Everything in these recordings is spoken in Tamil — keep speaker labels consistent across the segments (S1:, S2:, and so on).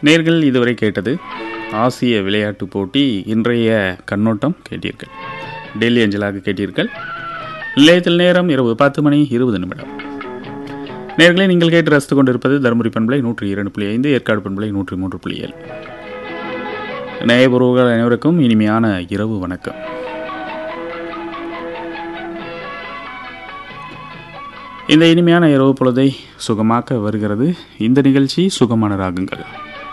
S1: நேர்கள் இதுவரை கேட்டது ஆசிய விளையாட்டு போட்டி இன்றைய கண்ணோட்டம் கேட்டீர்கள் டெல்லி அஞ்சலாக கேட்டீர்கள் நிலையத்தில் நேரம் இரவு பத்து மணி இருபது நிமிடம் நேர்களை நீங்கள் கேட்டு ரசித்துக் கொண்டிருப்பது தருமபுரி பண்பலை நூற்றி இரண்டு புள்ளி ஐந்து ஏற்காடு பண்பலை நூற்றி மூன்று புள்ளி ஏழு நேயபுறவுகள் அனைவருக்கும் இனிமையான இரவு வணக்கம் இந்த இனிமையான இரவு பொழுதை சுகமாக்க வருகிறது இந்த நிகழ்ச்சி சுகமான ராகங்கள்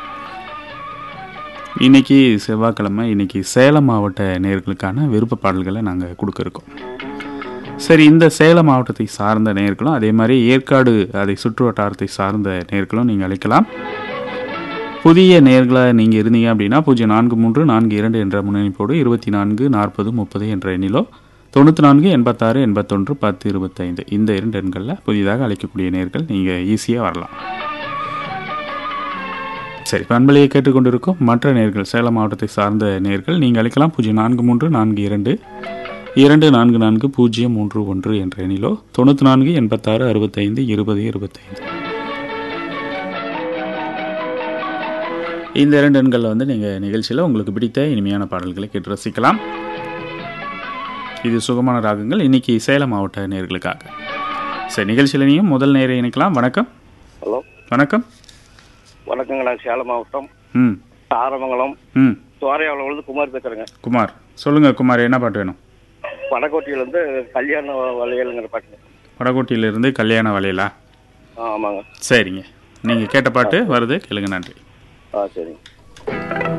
S1: இன்னைக்கு செவ்வாய்க்கிழமை இன்னைக்கு சேலம் மாவட்ட நேர்களுக்கான விருப்ப பாடல்களை நாங்கள் கொடுக்க இருக்கோம் சரி இந்த சேலம் மாவட்டத்தை சார்ந்த நேர்களும் அதே மாதிரி ஏற்காடு அதை சுற்று வட்டாரத்தை சார்ந்த நேர்களும் நீங்கள் அழைக்கலாம் புதிய நேர்களாக நீங்கள் இருந்தீங்க அப்படின்னா பூஜ்ஜியம் நான்கு மூன்று நான்கு இரண்டு என்ற முன்னணிப்போடு இருபத்தி நான்கு நாற்பது முப்பது என்ற எண்ணிலோ தொண்ணூற்றி நான்கு எண்பத்தாறு எண்பத்தொன்று பத்து இருபத்தைந்து இந்த இரண்டு எண்களில் புதிதாக அழைக்கக்கூடிய நேர்கள் நீங்கள் ஈஸியாக வரலாம் சரி பண்பலையை கேட்டுக்கொண்டிருக்கும் மற்ற நேர்கள் சேலம் மாவட்டத்தை சார்ந்த நேர்கள் நீங்கள் அழைக்கலாம் பூஜ்ஜியம் நான்கு மூன்று நான்கு இரண்டு இரண்டு நான்கு நான்கு பூஜ்ஜியம் மூன்று ஒன்று என்ற எண்ணிலோ தொண்ணூற்றி நான்கு எண்பத்தாறு அறுபத்தைந்து இருபது இருபத்தைந்து இந்த இரண்டு எண்களில் வந்து நீங்கள் நிகழ்ச்சியில் உங்களுக்கு பிடித்த இனிமையான பாடல்களை கேட்டு ரசிக்கலாம் இது சுகமான ராகங்கள் இன்னைக்கு சேலம் மாவட்ட நேர்களுக்காக சரி நிகழ்ச்சியில் நீயும் முதல் நேரை இணைக்கலாம் வணக்கம்
S2: ஹலோ
S1: வணக்கம்
S2: வணக்கங்க நான் சேலம் மாவட்டம்
S1: ம்
S2: ஆரமங்கலம்
S1: ம்
S2: துவாரையாவிலிருந்து குமார் பேசுறேங்க
S1: குமார் சொல்லுங்கள் குமார் என்ன பாட்டு வேணும்
S2: வடகோட்டியிலேருந்து கல்யாண வளையலுங்கிற பாட்டு
S1: வடகோட்டியிலிருந்து கல்யாண வலையிலா
S2: ஆ ஆமாங்க
S1: சரிங்க நீங்கள் கேட்ட பாட்டு வருது கேளுங்க நன்றி
S2: ஆ சரிங்க